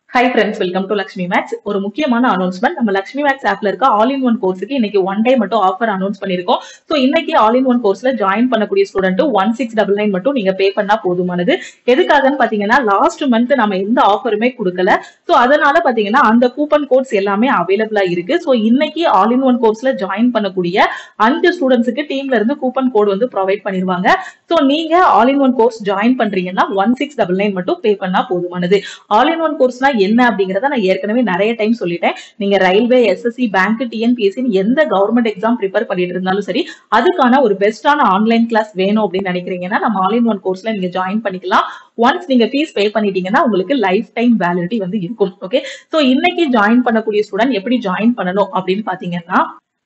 high friends welcome to Lakshmi maths ஒரு முக்கியமான announcement நம்ம லக்ஷ்மி மேக்ஸ் ஆப்ல இருக்க ஆல் இன் ஒன் கோர்ஸுக்கு இன்னைக்கு ஒன் டே மட்டும் ஆஃபர் அனௌன்ஸ் பண்ணிருக்கோம் ஸோ இன்னைக்கு ஆல் இன் ஒன் கோர்ஸ்ல ஜாயின் பண்ணக்கூடிய student one six double nine மட்டும் நீங்க பே பண்ணா போதுமானது எதுக்காகன்னு பாத்தீங்கன்னா லாஸ்ட் மந்த் நம்ம எந்த ஆஃபருமே கொடுக்கல ஸோ அதனால பாத்தீங்கன்னா அந்த கூப்பன் கோட்ஸ் எல்லாமே அவைலபிளா இருக்கு ஸோ இன்னைக்கு ஆல் இன் ஒன் கோர்ஸ்ல ஜாயின் பண்ணக்கூடிய அஞ்சு ஸ்டூடெண்ட்ஸுக்கு டீம்ல இருந்து கூப்பன் கோட் வந்து ப்ரொவைட் பண்ணிருவாங்க ஸோ நீங்க all in one course join பண்றீங்கன்னா ஒன் சிக்ஸ் டபுள் நைன் மட்டும் பே பண்ணா போதுமானது ஆல் இன் ஒன் கோர்ஸ்னா என்ன அப்படிங்கறத நான் ஏற்கனவே நிறைய டைம் சொல்லிட்டேன் நீங்க ரயில்வே எஸ்எஸ்சி பேங்க் டிஎன்பிஎஸ்சி எந்த கவர்மெண்ட் எக்ஸாம் ப்ரிப்பேர் பண்ணிட்டு இருந்தாலும் சரி அதுக்கான ஒரு பெஸ்டான ஆன்லைன் கிளாஸ் வேணும் அப்படின்னு நினைக்கிறீங்கன்னா நம்ம ஆல் இன் ஒன் கோர்ஸ்ல நீங்க ஜாயின் பண்ணிக்கலாம் ஒன்ஸ் நீங்க ஃபீஸ் பே பண்ணிட்டீங்கன்னா உங்களுக்கு லைஃப் டைம் வேலிடிட்டி வந்து இருக்கும் ஓகே சோ இன்னைக்கு ஜாயின் பண்ணக்கூடிய ஸ்டூடெண்ட் எப்படி ஜாயின் பண்ணணும் அப்படின்னு பாத்தீங்கன்னா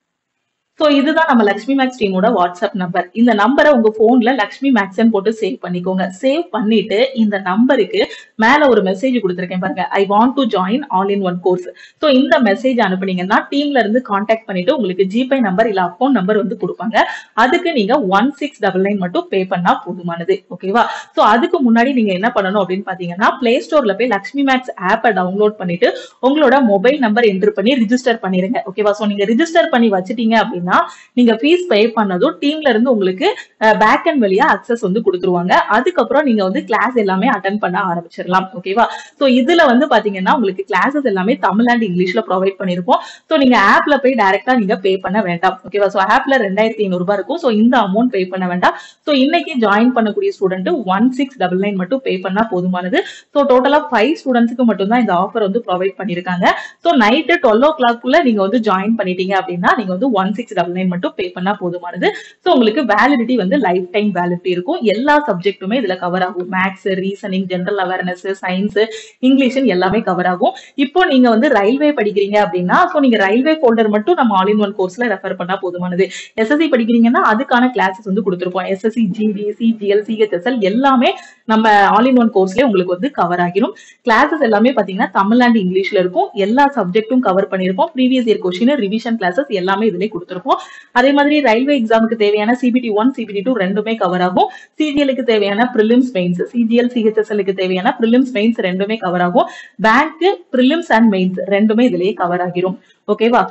சோ இதுதான் நம்ம லக்ஷ்மி மேக்ஸ் டீமோட வாட்ஸ்அப் நம்பர் இந்த நம்பரை உங்க போன்ல லக்ஷ்மி மேக்ஸ்ன்னு போட்டு சேவ் பண்ணிக்கோங்க சேவ் பண்ணிட்டு இந்த நம்பருக்கு மேல ஒரு மெசேஜ் கொடுத்துருக்கேன் பாருங்க I want to join all in one course so இந்த மெசேஜ் அனுப்புனீங்கன்னா டீம்ல இருந்து கான்டாக்ட் பண்ணிட்டு உங்களுக்கு ஜிபே நம்பர் இல்ல அக்கௌண்ட் நம்பர் வந்து கொடுப்பாங்க அதுக்கு நீங்க ஒன் சிக்ஸ் டபுள் நைன் மட்டும் பே பண்ணா போதுமானது ஓகேவா சோ அதுக்கு முன்னாடி நீங்க என்ன பண்ணணும் அப்படின்னு பாத்தீங்கன்னா பிளே ஸ்டோர்ல போய் லக்ஷ்மி மேக்ஸ் ஆப்பை டவுன்லோட் பண்ணிட்டு உங்களோட மொபைல் நம்பர் என்டர் பண்ணி ரிஜிஸ்டர் பண்ணிருங்க ஓகேவா சோ நீங்க ரிஜிஸ்டர் பண்ணி வச்சிட்டீங்க அப்படின்னா நீங்க ஃபீஸ் பே பண்ணதும் டீம்ல இருந்து உங்களுக்கு பேக் அண்ட் வழியா அக்சஸ் வந்து கொடுத்துருவாங்க அதுக்கப்புறம் நீங்க வந்து கிளாஸ் எல்லாமே அட்டன் பண்ண ஆரம்பிச்சிடலாம் ஓகேவா சோ இதுல வந்து பாத்தீங்கன்னா உங்களுக்கு கிளாஸஸ் எல்லாமே தமிழ் அண்ட் இங்கிலீஷ்ல ப்ரொவைட் பண்ணிருப்போம் சோ நீங்க ஆப்ல போய் டைரக்டா நீங்க பே பண்ண வேண்டாம் ஓகேவா சோ ஆப்ல ரெண்டாயிரத்தி ஐநூறு ரூபாய் இருக்கும் சோ இந்த அமௌண்ட் பே பண்ண வேண்டாம் சோ இன்னைக்கு ஜாயின் பண்ணக்கூடிய student one six double nine மட்டும் பே பண்ணா போதுமானது சோ டோட்டலா ஃபைவ் ஸ்டூடெண்ட்ஸ்க்கு மட்டும் தான் இந்த ஆஃபர் வந்து ப்ரொவைட் பண்ணிருக்காங்க சோ நைட்டு டுவெல் ஓ கிளாக்குள்ள நீங்க வந்து ஜாயின் பண்ணிட்டீங்க அப்படின்னா நீங்க வந்து ஒன் சிக்ஸ் டபுள் நைன் மட்டும் பே பண்ணா போதுமானது சோ உங்களுக்கு வேலிடிட்டி வந்து லைஃப் டைம் வேலிடிட்டி இருக்கும் எல்லா சப்ஜெக்ட்டுமே இதுல கவர் ஆகும் maths reasoning general awareness science English எல்லாமே கவர் ஆகும் இப்போ நீங்க வந்து ரயில்வே படிக்கிறீங்க அப்படின்னா சோ நீங்க ரயில்வே ஃபோல்டர் மட்டும் நம்ம ஆல் இன் ஒன் கோர்ஸ்ல ரெஃபர் பண்ணா போதுமானது எஸ்எஸ்சி படிக்கிறீங்கன்னா அதுக்கான கிளாஸஸ் வந்து கொடுத்துருப்போம் எஸ்எஸ்சி ஜிடி சிஜிஎல் சிஹெச்எஸ்எல் எல்லாமே நம்ம ஆல் இன் ஒன் கோர்ஸ்லயே உங்களுக்கு வந்து கவர் ஆகிரும் கிளாஸஸ் எல்லாமே பாத்தீங்கன்னா தமிழ் அண்ட் இங்கிலீஷ்ல இருக்கும் எல்லா சப்ஜெக்ட்டும் கவர் பண்ணிருப்போம் previous year question revision classes எல்லாமே இதுல கொடுத்துருப்போம் அதே மாதிரி ரயில்வே எக்ஸாமுக்கு தேவையான சிபிடி ஒன் சிபிடி டூ ரெண்டுமே கவர் ஆகும் சிஜிஎலுக்கு தேவையான ப்ரிலிம்ஸ் மெயின்ஸ் சிஜிஎல் சிஹெச்எஸ்எலுக்கு தேவையான ப்ரிலிம்ஸ் மெயின்ஸ் ரெண்டுமே கவர் ஆகும் பேங்க் ப்ரிலிம்ஸ் அண்ட் மெயின்ஸ் ரெண்டுமே இதுலயே கவர் ஆகிரும் ஓகேவா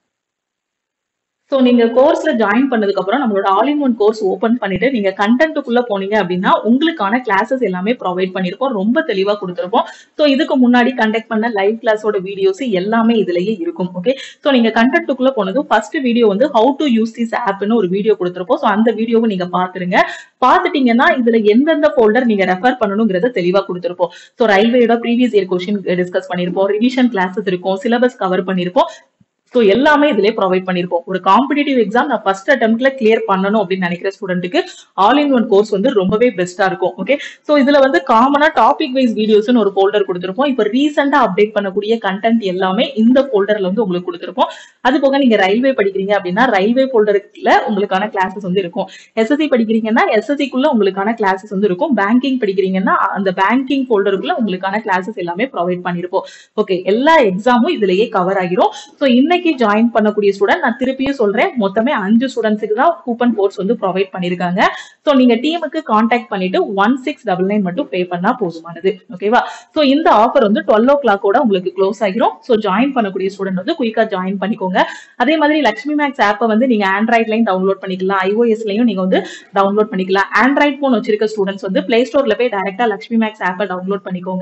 ஸோ நீங்க கோர்ஸ்ல ஜாயின் பண்ணதுக்கு அப்புறம் நம்மளோட all in one course open பண்ணிட்டு நீங்க கண்டென்ட்டுக்குள்ள போனீங்க அப்படின்னா உங்களுக்கான கிளாஸஸ் எல்லாமே ப்ரொவைட் பண்ணிருப்போம் ரொம்ப தெளிவா கொடுத்துருப்போம் ஸோ இதுக்கு முன்னாடி கண்டக்ட் பண்ண லைவ் கிளாஸோட வீடியோஸ் எல்லாமே இதுலயே இருக்கும் ஓகே ஸோ நீங்க கண்டென்ட்டுக்குள்ள போனதும் ஃபர்ஸ்ட் வீடியோ வந்து ஹவு டு யூஸ் திஸ் ஆப்னு ஒரு வீடியோ கொடுத்துருப்போம் ஸோ அந்த வீடியோவை நீங்க பாத்துருங்க பாத்துட்டீங்கன்னா இதுல எந்தெந்த ஃபோல்டர் நீங்க ரெஃபர் பண்ணணுங்கிறத தெளிவா கொடுத்துருப்போம் ஸோ ரயில்வேயோட ப்ரீவியஸ் இயர் கொஸ்டின் டிஸ்கஸ் பண்ணிருப்போம் ரிவிஷன் கிளாஸஸ் இருக்கும் சிலபஸ் கவர் பண்ணிருப்போம் ஸோ எல்லாமே இதுலயே ப்ரொவைட் பண்ணிருப்போம் ஒரு காம்படிட்டிவ் எக்ஸாம் நான் ஃபர்ஸ்ட் அட்டம்ப்ட்ல கிளியர் பண்ணணும் அப்படின்னு நினைக்கிற ஸ்டூடெண்ட்டுக்கு ஆல் இன் ஒன் கோர்ஸ் வந்து ரொம்பவே பெஸ்டா இருக்கும் ஓகே ஸோ இதுல வந்து காமனா டாபிக் வைஸ் வீடியோஸ்னு ஒரு ஃபோல்டர் கொடுத்துருப்போம் இப்போ ரீசெண்டா அப்டேட் பண்ணக்கூடிய கண்டென்ட் எல்லாமே இந்த ஃபோல்டர்ல வந்து உங்களுக்கு கொடுத்துருப்போம் அது போக நீங்க ரயில்வே படிக்கிறீங்க அப்படின்னா ரயில்வே ஃபோல்டருக்குள்ள உங்களுக்கான கிளாஸஸ் வந்து இருக்கும் எஸ்எஸ்சி படிக்கிறீங்கன்னா எஸ்எஸ்சிக்குள்ள உங்களுக்கான கிளாஸஸ் வந்து இருக்கும் பேங்கிங் படிக்கிறீங்கன்னா அந்த பேங்கிங் ஃபோல்டருக்குள்ள உங்களுக்கான கிளாஸஸ் எல்லாமே ப்ரொவைட் பண்ணிருப்போம் ஓகே எல்லா எக்ஸாமும் இதுலயே கவர் ஆகிரும் ஸோ இன்னைக்கு ஜாயின் பண்ணக்கூடிய ஸ்டூடெண்ட் நான் திருப்பியும் சொல்றேன் மொத்தமே அஞ்சு ஸ்டூடெண்ட்ஸுக்கு தான் கூப்பன் கோர்ஸ் வந்து ப்ரொவைட் பண்ணிருக்காங்க ஸோ நீங்க டீமுக்கு கான்டாக்ட் பண்ணிட்டு ஒன் சிக்ஸ் டபுள் நைன் மட்டும் பே பண்ணா போதுமானது ஓகேவா ஸோ இந்த ஆஃபர் வந்து டுவெல் ஓ கிளாக்கோட உங்களுக்கு க்ளோஸ் ஆகிரும் ஸோ ஜாயின் பண்ணக்கூடிய ஸ்டூடெண்ட் வந்து குயிக்கா ஜாயின் பண்ணிக்கோங்க அதே மாதிரி லக்ஷ்மி மேக்ஸ் ஆப்பை வந்து நீங்க ஆண்ட்ராய்ட்லையும் டவுன்லோட் பண்ணிக்கலாம் ஐஓஎஸ்லயும் நீங்க வந்து டவுன்லோட் பண்ணிக்கலாம் ஆண்ட்ராய்ட் போன் வச்சிருக்க ஸ்டூடெண்ட்ஸ் வந்து பிளே ஸ்டோர்ல போய் டைரக்டா லக்ஷ்மி மேக்ஸ் ஆப்பை டவுன்லோட் பண்ணிக்கோங்க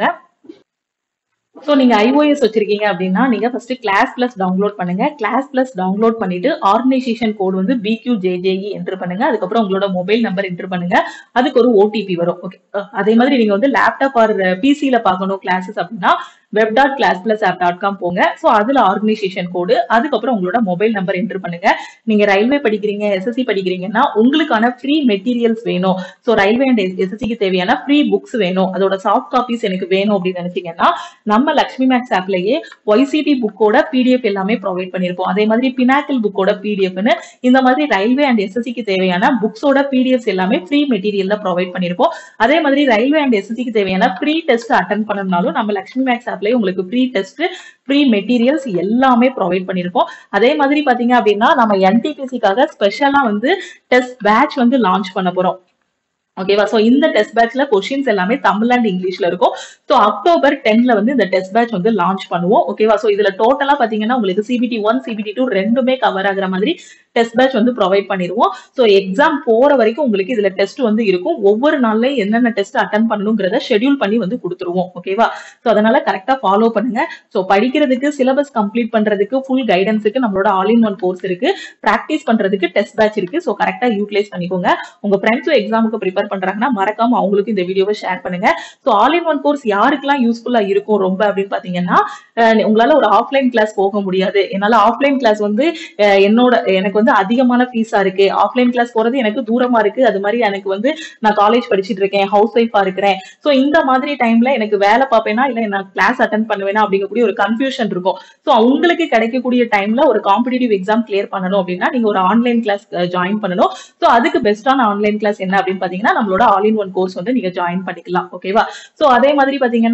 ஸோ நீங்க ஐஓஎஸ் வச்சிருக்கீங்க அப்படின்னா நீங்க ஃபர்ஸ்ட் கிளாஸ் பிளஸ் டவுன்லோட் பண்ணுங்க கிளாஸ் பிளஸ் டவுன்லோட் பண்ணிட்டு ஆர்கனைசேஷன் கோட் வந்து பிக்யூ ஜேஜேஇ என்டர் பண்ணுங்க அதுக்கப்புறம் உங்களோட மொபைல் நம்பர் என்டர் பண்ணுங்க அதுக்கு ஒரு ஓடிபி வரும் ஓகே அதே மாதிரி நீங்க வந்து லேப்டாப் ஆர் பிசில பார்க்கணும் கிளாஸஸ் அப்படின்னா web dot class plus app dot com போங்க ஸோ அதுல ஆர்கனைசேஷன் கோடு அதுக்கப்புறம் உங்களோட மொபைல் நம்பர் என்டர் பண்ணுங்க நீங்க ரயில்வே படிக்கிறீங்க எஸ்எஸ்சி படிக்கிறீங்கன்னா உங்களுக்கான ஃப்ரீ மெட்டீரியல்ஸ் வேணும் ஸோ ரயில்வே அண்ட் எஸ்எஸ்சிக்கு தேவையான ஃப்ரீ புக்ஸ் வேணும் அதோட சாஃப்ட் காப்பீஸ் எனக்கு வேணும் அப்படின்னு நினைச்சீங்கன்னா நம்ம லக்ஷ்மி மேக்ஸ் ஆப்லயே ஒய்சிடி புக்கோட பிடிஎஃப் எல்லாமே ப்ரொவைட் பண்ணிருப்போம் அதே மாதிரி பினாக்கிள் புக்கோட பிடிஎஃப்னு இந்த மாதிரி ரயில்வே அண்ட் எஸ்எஸ்சிக்கு தேவையான புக்ஸோட பிடிஎஃப்ஸ் எல்லாமே ஃப்ரீ மெட்டீரியல்ல ப்ரொவைட் பண்ணிருப்போம் அதே மாதிரி ரயில்வே அண்ட் எஸ்எஸ்சிக்கு தேவையான ஃப்ரீ டெஸ்ட் அட்டன் பண்ணணும்னாலும் நம்ம லக்ஷ்மி மேக்ஸ் ஆப்லயே உங்களுக்கு ஃப்ரீ டெஸ்ட் ஃப்ரீ மெட்டீரியல்ஸ் எல்லாமே ப்ரொவைட் பண்ணிருப்போம் அதே மாதிரி பாத்தீங்க அப்படின்னா நம்ம என்டிபிசிக்காக ஸ்பெஷலா வந்து டெஸ்ட் பேட்ச் வந்து லான்ச் பண்ண போறோம் ஓகேவா சோ இந்த டெஸ்ட் பேட்ச்ல கொஸ்டின்ஸ் எல்லாமே தமிழ் அண்ட் இங்கிலீஷ்ல இருக்கும் சோ அக்டோபர் டென்ல வந்து இந்த டெஸ்ட் பேட்ச் வந்து லான்ச் பண்ணுவோம் ஓகேவா சோ இதுல டோட்டலா பாத்தீங்கன்னா உங்களுக்கு சிபிடி ஒன் சிபிடி டூ ரெண்டுமே கவர் ஆகுற மாதிரி டெஸ்ட் பேட்ச் வந்து ப்ரொவைட் பண்ணிடுவோம் சோ எக்ஸாம் போற வரைக்கும் உங்களுக்கு இதுல டெஸ்ட் வந்து இருக்கும் ஒவ்வொரு நாள்லயும் என்னென்ன டெஸ்ட் அட்டன் பண்ணணுங்கிறத ஷெட்யூல் பண்ணி வந்து கொடுத்துருவோம் ஓகேவா சோ அதனால கரெக்டா ஃபாலோ பண்ணுங்க சோ படிக்கிறதுக்கு சிலபஸ் கம்ப்ளீட் பண்றதுக்கு ஃபுல் கைடன்ஸுக்கு நம்மளோட ஆல் இன் ஒன் கோர்ஸ் இருக்கு பிராக்டிஸ் பண்றதுக்கு டெஸ்ட் பேட்ச் இருக்கு சோ கரெக்டா யூட்டிலைஸ் பண்ணிக்கோங்க உங்க ஃப்ரெண்ட்ஸும் எக்ஸாமுக்கு ப்ரிப்பேர் பண்றாங்கன்னா மறக்காம அவங்களுக்கு இந்த வீடியோவை ஷேர் பண்ணுங்க so all in one course யாருக்கெல்லாம் யூஸ்ஃபுல்லா இருக்கும் ரொம்ப அப்படின்னு பாத்தீங்கன்னா அஹ் உங்களால ஒரு ஆஃப்லைன் கிளாஸ் போக முடியாது என்னால ஆஃப்லைன் கிளாஸ் வந்து அஹ் என்னோட எனக்கு வந்து அதிகமான ஃபீஸா இருக்கு ஆஃப்லைன் கிளாஸ் போறது எனக்கு தூரமா இருக்கு அது மாதிரி எனக்கு வந்து நான் காலேஜ் படிச்சிட்டு இருக்கேன் ஹவுஸ் ஒய்ஃபா இருக்கிறேன் சோ இந்த மாதிரி டைம்ல எனக்கு வேலை பார்ப்பேனா இல்ல நான் கிளாஸ் அட்டன் பண்ணுவேனா அப்படிங்கக்கூடிய ஒரு கன்ஃபியூஷன் இருக்கும் சோ உங்களுக்கு கிடைக்கக்கூடிய டைம்ல ஒரு காம்படிட்டிவ் எக்ஸாம் கிளியர் பண்ணணும் அப்படின்னா நீங்க ஒரு ஆன்லைன் கிளாஸ் ஜாயின் பண்ணணும் சோ அதுக்கு பெஸ்டான ஆன்லைன் கிளாஸ் என்ன அப்படின்னு பாத்தீங்கன்னா நம்மளோட ஆல் இன் ஒன் கோர்ஸ் வந்து நீங்க ஜாயின் பண்ணிக்கலாம் ஓகேவா சோ அதே மாதிரி பாத்தீங்கன்னா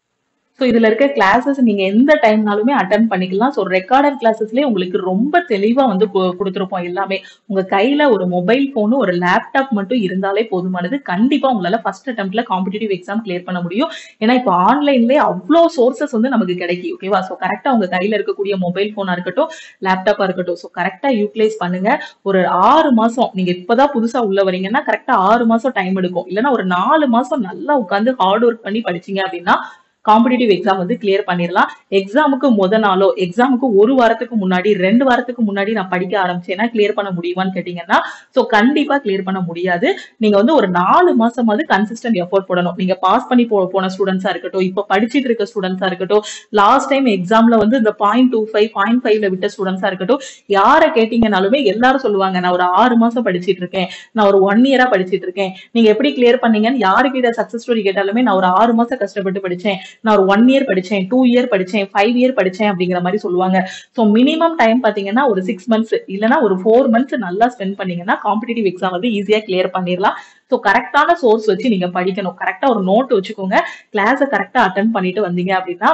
ஸோ இதுல இருக்க கிளாஸஸ் நீங்க எந்த டைம்னாலுமே அட்டன் பண்ணிக்கலாம் ஸோ ரெக்கார்டட் கிளாஸஸ்லயே உங்களுக்கு ரொம்ப தெளிவா வந்து கு- கொடுத்திருப்போம் எல்லாமே உங்க கையில ஒரு மொபைல் போனும் ஒரு லேப்டாப் மட்டும் இருந்தாலே போதுமானது கண்டிப்பா உங்களால ஃபர்ஸ்ட் அட்டம்ப்ட்ல காம்படிட்டிவ் எக்ஸாம் கிளியர் பண்ண முடியும் ஏன்னா இப்போ ஆன்லைன்லயே அவ்வளோ சோர்சஸ் வந்து நமக்கு கிடைக்கும் ஓகேவா ஸோ கரெக்டா உங்க கையில இருக்கக்கூடிய மொபைல் போனா இருக்கட்டும் லேப்டாப்பா இருக்கட்டும் ஸோ கரெக்டா யூட்டிலைஸ் பண்ணுங்க ஒரு ஆறு மாசம் நீங்க இப்பதான் புதுசா உள்ள வரீங்கன்னா கரெக்டா ஆறு மாசம் டைம் எடுக்கும் இல்லைன்னா ஒரு நாலு மாசம் நல்லா உட்காந்து ஹார்ட் ஒர்க் பண்ணி படிச்சீங்க அப்படின்னா காம்படிட்டிவ் எக்ஸாம் வந்து கிளியர் பண்ணிடலாம் எக்ஸாமுக்கு முத நாளோ எக்ஸாமுக்கு ஒரு வாரத்துக்கு முன்னாடி ரெண்டு வாரத்துக்கு முன்னாடி நான் படிக்க ஆரம்பிச்சேன்னா கிளியர் பண்ண முடியுமான்னு கேட்டீங்கன்னா சோ கண்டிப்பா கிளியர் பண்ண முடியாது நீங்க வந்து ஒரு நாலு மாசமாவது கன்சிஸ்டன்ட் எஃபோர்ட் போடணும் நீங்க பாஸ் பண்ணி போ போன ஸ்டூடெண்ட்ஸா இருக்கட்டும் இப்ப படிச்சிட்டு இருக்க ஸ்டூடெண்ட்ஸா இருக்கட்டும் லாஸ்ட் டைம் எக்ஸாம்ல வந்து இந்த பாயிண்ட் டூ ஃபைவ் பாயிண்ட் ஃபைவ்ல விட்ட ஸ்டூடெண்ட்ஸா இருக்கட்டும் யாரை கேட்டீங்கனாலுமே எல்லாரும் சொல்லுவாங்க நான் ஒரு ஆறு மாசம் படிச்சிட்டு இருக்கேன் நான் ஒரு ஒன் இயரா படிச்சிட்டு இருக்கேன் நீங்க எப்படி கிளியர் பண்ணீங்கன்னு யாருக்கிட்ட சக்சஸ் ஸ்டோரி கேட்டாலுமே நான் ஒரு ஆறு மாசம் கஷ்டப்பட்டு படிச்சேன் நான் ஒரு ஒன் இயர் படிச்சேன் டூ இயர் படிச்சேன் ஃபைவ் இயர் படிச்சேன் அப்படிங்கிற மாதிரி சொல்லுவாங்க ஸோ மினிமம் டைம் பாத்தீங்கன்னா ஒரு சிக்ஸ் மந்த்ஸ் இல்லைன்னா ஒரு ஃபோர் மந்த்ஸ் நல்லா ஸ்பெண்ட் பண்ணீங்கன்னா காம்படிட்டிவ் எக்ஸாம் வந்து ஈஸியா கிளியர் பண்ணிடலாம் ஸோ கரெக்டான சோர்ஸ் வச்சு நீங்க படிக்கணும் கரெக்டா ஒரு நோட் வச்சுக்கோங்க கிளாஸை கரெக்டா அட்டன் பண்ணிட்டு வந்தீங்க அப்படின்னா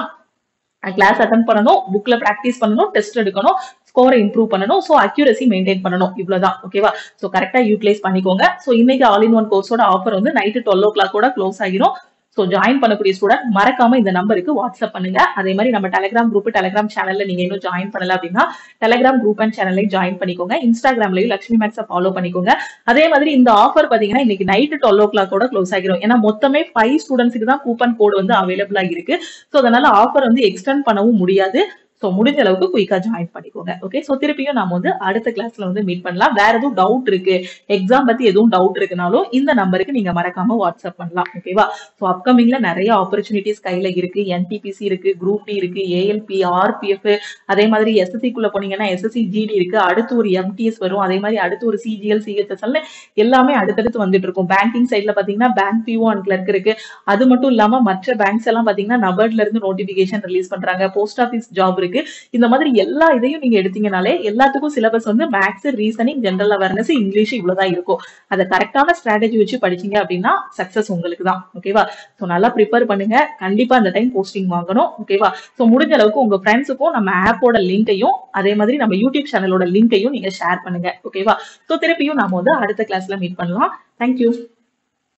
கிளாஸ் அட்டன் பண்ணணும் புக்ல பிராக்டிஸ் பண்ணணும் டெஸ்ட் எடுக்கணும் ஸ்கோரை இம்ப்ரூவ் பண்ணணும் ஸோ அக்யூரசி மெயின்டைன் பண்ணணும் இவ்வளவுதான் ஓகேவா ஸோ கரெக்டா யூட்டிலைஸ் பண்ணிக்கோங்க ஸோ இன்னைக்கு ஆல் இன் ஒன் கோர்ஸோட ஆஃபர் வந்து நைட்டு டுவெல் ஓ கிளாக் கூட க்ளோஸ் ஆகிரும் ஸோ ஜாயின் பண்ணக்கூடிய ஸ்டூடெண்ட் மறக்காம இந்த நம்பருக்கு வாட்ஸ்அப் பண்ணுங்க அதே மாதிரி நம்ம டெலிகிராம் குரூப் டெலிகிராம் சேனல்ல நீங்க இன்னும் ஜாயின் பண்ணல அப்படின்னா டெலிகிராம் குரூப் அண்ட் சேனல்லையும் ஜாயின் பண்ணிக்கோங்க இன்ஸ்டாகிராம்லயும் லக்ஷ்மி மேக்ஸை ஃபாலோ பண்ணிக்கோங்க அதே மாதிரி இந்த ஆஃபர் பாத்தீங்கன்னா இன்னைக்கு நைட்டு டுவெல் ஓ கிளாக்கோட க்ளோஸ் ஆகிரும் ஏன்னா மொத்தமே ஃபைவ் ஸ்டூடெண்ட்ஸ்க்கு தான் கூப்பன் கோடு வந்து அவைலபிளா இருக்கு ஸோ அதனால ஆஃபர் வந்து எக்ஸ்டெண்ட் பண்ணவும் முடியாது ஸோ முடிஞ்ச அளவுக்கு குயிக்கா ஜாயின் பண்ணிக்கோங்க ஓகே ஸோ திருப்பியும் நாம வந்து அடுத்த கிளாஸ்ல வந்து மீட் பண்ணலாம் வேற எதுவும் டவுட் இருக்கு எக்ஸாம் பத்தி எதுவும் டவுட் இருக்குனாலும் இந்த நம்பருக்கு நீங்க மறக்காம வாட்ஸ்அப் பண்ணலாம் ஓகேவா ஸோ அப்கமிங்ல நிறைய ஆப்பர்ச்சுனிட்டிஸ் கையில இருக்கு என்டிபிசி இருக்கு குரூப் டி இருக்கு ஏஎல்பி ஆர்பிஎஃப் அதே மாதிரி எஸ்எஸ்சி குள்ள போனீங்கன்னா எஸ்எஸ்சி ஜிடி இருக்கு அடுத்து ஒரு எம்டிஎஸ் வரும் அதே மாதிரி அடுத்து ஒரு சிஜிஎல் சிஹெச்எஸ்எல் எல்லாமே அடுத்தடுத்து வந்துட்டு இருக்கும் பேங்கிங் சைட்ல பாத்தீங்கன்னா பேங்க் பிஓ அண்ட் கிளர்க் இருக்கு அது மட்டும் இல்லாம மற்ற பேங்க்ஸ் எல்லாம் பாத்தீங்கன்னா நபர்ட்ல இருந்து நோட்டிபிகேஷன் ரிலீஸ் பண்றாங்க போஸ்ட் ஆஃபீஸ் ஜாப் இருக்கு இந்த மாதிரி எல்லா இதையும் நீங்க எடுத்தீங்கனாலே எல்லாத்துக்கும் சிலபஸ் வந்து maths reasoning general awareness English இவ்வளவுதான் இருக்கும் அதை கரெக்டான ஸ்ட்ராட்டஜி வச்சு படிச்சீங்க அப்படின்னா சக்சஸ் உங்களுக்கு தான் ஓகேவா ஸோ நல்லா ப்ரிப்பேர் பண்ணுங்க கண்டிப்பா அந்த டைம் போஸ்டிங் வாங்கணும் ஓகேவா ஸோ முடிஞ்ச அளவுக்கு உங்க ஃப்ரெண்ட்ஸுக்கும் நம்ம ஆப்போட லிங்கையும் அதே மாதிரி நம்ம யூடியூப் சேனலோட லிங்கையும் நீங்க ஷேர் பண்ணுங்க ஓகேவா ஸோ திருப்பியும் நாம வந்து அடுத்த கிளாஸ்ல மீட் பண்ணலாம் தேங்க்யூ